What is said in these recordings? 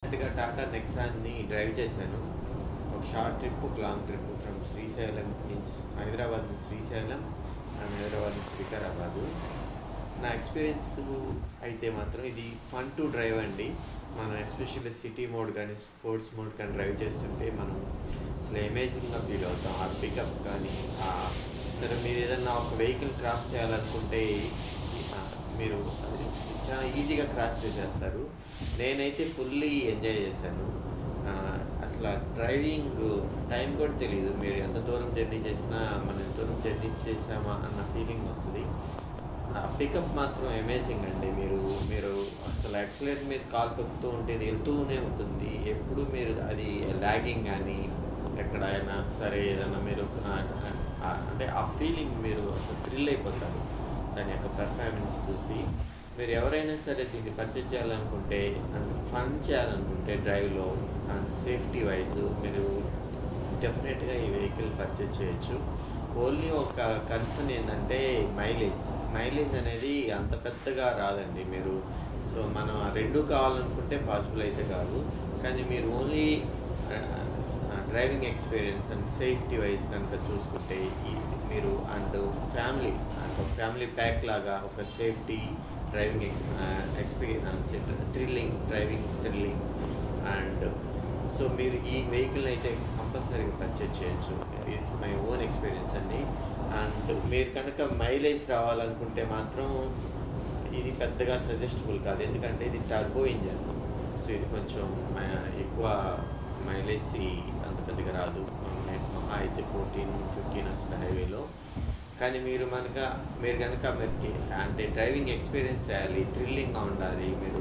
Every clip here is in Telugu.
రీసెంట్గా టాటా నెక్సాన్ని డ్రైవ్ చేశాను ఒక షార్ట్ ట్రిప్ ఒక లాంగ్ ట్రిప్ ఫ్రమ్ శ్రీశైలం నుంచి హైదరాబాద్ నుంచి శ్రీశైలం అండ్ హైదరాబాద్ నుంచి వికారాబాదు నా ఎక్స్పీరియన్స్ అయితే మాత్రం ఇది ఫన్ టు డ్రైవ్ అండి మనం ఎస్పెషల్లీ సిటీ మోడ్ కానీ స్పోర్ట్స్ మోడ్ కానీ డ్రైవ్ చేస్తుంటే మనం అసలు అమేజింగ్గా ఫీల్ అవుతాం ఆ పికప్ కానీ ఆ సరే మీరు ఏదన్నా ఒక వెహికల్ క్రాస్ చేయాలనుకుంటే ఆ, మీరు అది చాలా ఈజీగా క్రాస్ చేసేస్తారు నేనైతే ఫుల్లీ ఎంజాయ్ చేశాను ఆ, అసలు ఆ డ్రైవింగ్ టైం కూడా తెలియదు మీరు ఎంత దూరం జర్నీ చేసినా మనం ఎంత దూరం జర్నీ చేసామా అన్న ఫీలింగ్ వస్తుంది ఆ పికప్ మాత్రం అమేజింగ్ అండి మీరు మీరు అసలు యాక్సిలేట్ మీద కాలు తొక్కుతూ ఉంటే ఇది వెళ్తూనే ఉంటుంది ఎప్పుడు మీరు అది లాగింగ్ కానీ ఎక్కడైనా సరే ఏదైనా మీరు ఆ, ఆ, అంటే ఆ ఫీలింగ్ మీరు అసలు థ్రిల్ అయిపోతారు దాని యొక్క పెర్ఫార్మెన్స్ చూసి మీరు ఎవరైనా సరే దీన్ని పర్చేజ్ చేయాలనుకుంటే అండ్ ఫన్ చేయాలనుకుంటే డ్రైవ్లో అండ్ సేఫ్టీ వైజ్ మీరు డెఫినెట్గా ఈ వెహికల్ పర్చేజ్ చేయొచ్చు ఓన్లీ ఒక కన్సర్న్ ఏంటంటే మైలేజ్ మైలేజ్ అనేది అంత పెద్దగా రాదండి మీరు సో మనం ఆ రెండు కావాలనుకుంటే పాసిబుల్ అయితే కాదు కానీ మీరు only driving experience and safety wise కనుక చూసుకుంటే ఈ మీరు అండ్ ఫ్యామిలీ అండ్ ఒక ఫ్యామిలీ ప్యాక్ లాగా ఒక safety driving experience thrilling driving thrilling and so మీరు ఈ వెహికల్ అయితే కంపల్సరీగా పర్చేజ్ చేయొచ్చు ఇట్స్ మై ఓన్ ఎక్స్పీరియన్స్ అండి అండ్ మీరు కనుక మైలేజ్ రావాలనుకుంటే మాత్రం ఇది పెద్దగా సజెస్టబుల్ కాదు ఎందుకంటే ఇది టర్బో ఇంజన్ సో ఇది కొంచెం మ- ఎక్కువ మైలేజ్ అంత పెద్దగా రాదు నేను మహా అయితే ఫోర్టీన్ ఫిఫ్టీన్ వస్తుంది హైవేలో కానీ మీరు మనక మీరు కనుక మీకు అంటే డ్రైవింగ్ ఎక్స్పీరియన్స్ చేయాలి థ్రిల్లింగ్గా ఉండాలి మీరు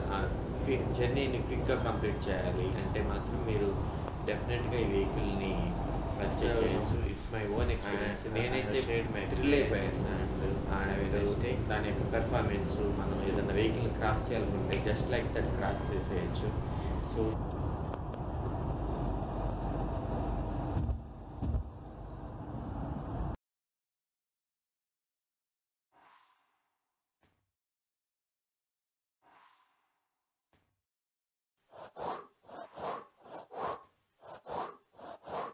జర్నీని క్విక్గా కంప్లీట్ చేయాలి అంటే మాత్రం మీరు డెఫినెట్గా ఈ వెహికల్ని పర్చేజ్ చేయొచ్చు ఇట్స్ మై ఓన్ ఎక్స్పీరియన్స్ నేనైతే థ్రిల్ అయిపోయాను అండ్ అండ్ దాని యొక్క పెర్ఫార్మెన్స్ మనం ఏదైనా వెహికల్ క్రాస్ చేయాలనుకుంటే జస్ట్ లైక్ దట్ క్రాస్ చేసేయచ్చు సో